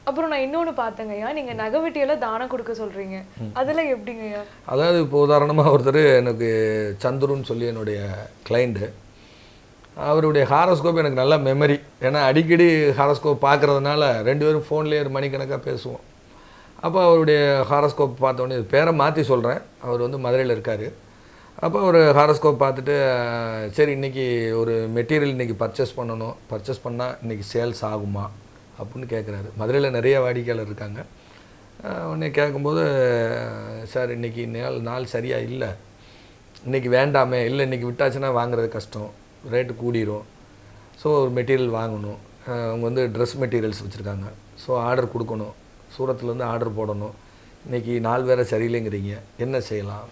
அப்புறம் நான் இன்னொன்னு பார்த்தேங்கய்யா நீங்க நகை வெட்டியெல்லாம் தானம் கொடுக்க சொல்றீங்க அதெல்லாம் எப்படிங்கய்யா அதாவது இப்போ உதாரணமாக ஒருத்தர் எனக்கு சந்துருன்னு சொல்லி என்னுடைய கிளைண்ட்டு அவருடைய ஹாரோஸ்கோப் எனக்கு நல்ல மெமரி ஏன்னா அடிக்கடி ஹாரோஸ்கோப் பார்க்கறதுனால ரெண்டு பேரும் ஃபோன்லேயே மணிக்கணக்காக பேசுவோம் அப்போ அவருடைய ஹாரோஸ்கோப் பார்த்தோன்னே பேரை மாற்றி சொல்கிறேன் அவர் வந்து மதுரையில் இருக்கார் அப்போ ஒரு ஹாரோஸ்கோப் பார்த்துட்டு அஹ், சரி இன்றைக்கி ஒரு மெட்டீரியல் இன்றைக்கி பர்ச்சேஸ் பண்ணணும் பர்ச்சேஸ் பண்ணால் இன்றைக்கி சேல்ஸ் ஆகுமா அப்படின்னு கேட்குறாரு மதுரையில் நிறைய வாடிக்கையாளர் இருக்காங்க அஹ், உடனே கேட்கும்போது சார் இன்றைக்கி நாள் நாள் சரியாக இல்லை இன்றைக்கி வேண்டாமே இல்லை இன்றைக்கி விட்டாச்சுன்னா வாங்குறது கஷ்டம் ரேட்டு கூடிரும் ஸோ ஒரு மெட்டீரியல் வாங்கணும் அஹ் அவங்க வந்து ட்ரெஸ் மெட்டீரியல்ஸ் வச்சுருக்காங்க ஸோ ஆர்டர் கொடுக்கணும் சூரத்துலேருந்து ஆர்டர் போடணும் இன்றைக்கி நாள் வேறு சரியில்லைங்கிறீங்க என்ன செய்யலாம்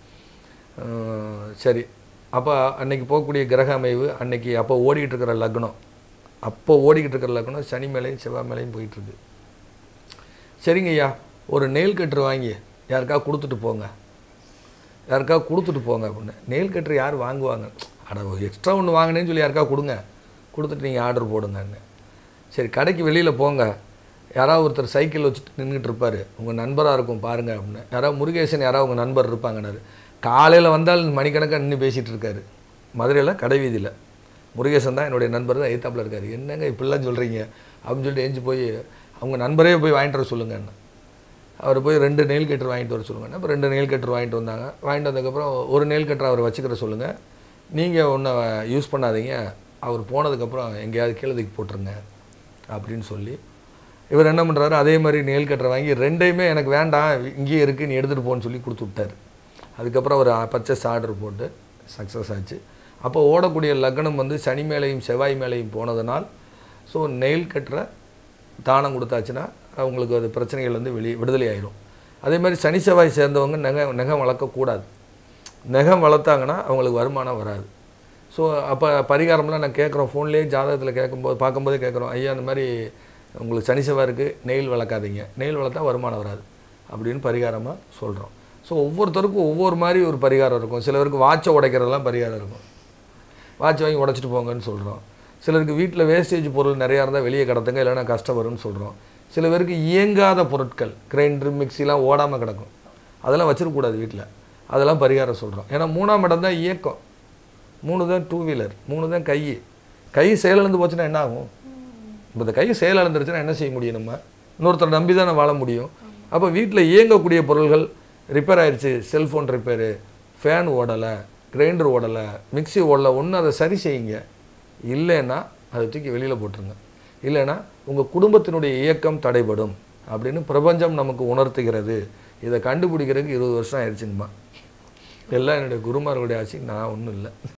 அஹ் சரி அப்போ அன்னைக்கு போகக்கூடிய கிரக அமைவு அன்னைக்கு அப்போ ஓடிக்கிட்டு இருக்கிற லக்னம் அப்போ ஓடிக்கிட்டு இருக்கிற லக்னம் சனி மேலேயும் செவ்வாய் மேலேயும் போயிட்டுருக்கு சரிங்க ஐயா ஒரு நெயில் கட்டர் வாங்கி யாருக்கா கொடுத்துட்டு போங்க யாருக்கா கொடுத்துட்டு போங்க அப்படின்னு நெயில் கட்டர் யார் வாங்குவாங்க அட எக்ஸ்ட்ரா ஒன்று வாங்கினேன்னு சொல்லி யாருக்கா கொடுங்க கொடுத்துட்டு நீங்கள் ஆர்டர் போடுங்கன்னு சரி கடைக்கு வெளியில் போங்க யாராவது ஒருத்தர் சைக்கிள் வச்சுட்டு நின்றுட்டு இருப்பார் உங்கள் நண்பராக இருக்கும் பாருங்க அப்படின்னு யாராவது முருகேசன் யாராவது உங்கள் நண்பர் இருப்பாங்கன்னாரு காலையில் வந்தால் மணிக்கணக்காக நின்று பேசிகிட்டு இருக்காரு மதுரையில் கடை வீதியில் முருகேசன் தான் என்னுடைய நண்பர் தான் எய்த்தாப்பில் இருக்காரு என்னங்க இப்படிலாம் சொல்கிறீங்க அப்படின்னு சொல்லிட்டு எஞ்சி போய் அவங்க நண்பரே போய் வாங்கிட்டு வர சொல்லுங்கன்னு அவர் போய் ரெண்டு நெயில் கட்டர் வாங்கிட்டு வர சொல்லுங்கள் அப்போ ரெண்டு நெயில் கட்டர் வாங்கிட்டு வந்தாங்க வாங்கிட்டு வந்ததுக்கப்புறம் ஒரு நெயில் கட்டர் அவர் வச்சுக்கிற சொல்லுங்கள் நீங்கள் ஒன்றை யூஸ் பண்ணாதீங்க அவர் போனதுக்கப்புறம் எங்கேயாவது கீழே தூக்கி போட்டுருங்க அப்படின்னு சொல்லி இவர் என்ன பண்ணுறாரு அதே மாதிரி நெயில் கட்டரை வாங்கி ரெண்டையுமே எனக்கு வேண்டாம் இங்கேயே இருக்குது நீ எடுத்துகிட்டு போன்னு சொல்லி கொடுத்து விட்டார் அதுக்கப்புறம் அவர் பர்ச்சேஸ் ஆர்டர் போட்டு சக்ஸஸ் ஆச்சு அப்போ ஓடக்கூடிய லக்னம் வந்து சனி மேலேயும் செவ்வாய் மேலேயும் போனதுனால் ஸோ நெயில் கட்டரை தானம் கொடுத்தாச்சுன்னா அவங்களுக்கு அது பிரச்சனைகள் வந்து வெளியே விடுதலை ஆயிரும் அதே மாதிரி சனி செவ்வாய் சேர்ந்தவங்க நகை நகம் வளர்க்கக்கூடாது நகம் வளர்த்தாங்கன்னா அவங்களுக்கு வருமானம் வராது ஸோ அப்போ பரிகாரம்லாம் நான் கேட்குறோம் ஃபோன்லேயே ஜாதகத்தில் கேட்கும்போது பார்க்கும்போதே கேட்குறோம் ஐயா அந்த மாதிரி உங்களுக்கு சனி செவ்வாய் இருக்குது நெயில் வளர்க்காதீங்க நெயில் வளர்த்தா வருமானம் வராது அப்படின்னு பரிகாரமாக சொல்கிறோம் ஸோ ஒவ்வொருத்தருக்கும் ஒவ்வொரு மாதிரி ஒரு பரிகாரம் இருக்கும் சிலருக்கு வாட்சை உடைக்கிறதெல்லாம் பரிகாரம் இருக்கும் வாட்ச் வாங்கி உடைச்சிட்டு போங்கன்னு சொல்கிறோம் சிலருக்கு வீட்டில் வேஸ்டேஜ் பொருள் நிறையா இருந்தால் வெளியே கிடத்துங்க இல்லைன்னா கஷ்டம் வரும்னு சொல்கிறோம் சில பேருக்கு இயங்காத பொருட்கள் கிரைண்டர் மிக்சிலாம் ஓடாமல் கிடக்கும் அதெல்லாம் வச்சிருக்கக்கூடாது வீட்டில் அதெல்லாம் பரிகாரம் சொல்கிறோம் ஏன்னா மூணாம் இடம் தான் இயக்கம் மூணு தான் டூ வீலர் மூணு தான் கை கை செயலிழந்து போச்சுன்னா என்ன ஆகும் இப்போ இந்த கை செயலிழந்துருச்சுன்னா என்ன செய்ய முடியும் நம்ம இன்னொருத்தரை நம்பி தானே வாழ முடியும் அப்போ வீட்டில் இயங்கக்கூடிய பொருள்கள் ரிப்பேர் ஆயிடுச்சு செல்ஃபோன் ரிப்பேரு ஃபேன் ஓடலை கிரைண்டர் ஓடலை மிக்ஸி ஓடலை ஒன்று அதை சரி செய்யுங்க இல்லைன்னா அதை தூக்கி வெளியில் போட்டுருங்க இல்லைன்னா உங்கள் குடும்பத்தினுடைய இயக்கம் தடைபடும் அப்படின்னு பிரபஞ்சம் நமக்கு உணர்த்துகிறது இதை கண்டுபிடிக்கிறதுக்கு இருபது வருஷம் ஆயிடுச்சுங்கம்மா எல்லாம் என்னுடைய குருமார்களுடைய ஆட்சி நான் ஒன்றும் இல்லை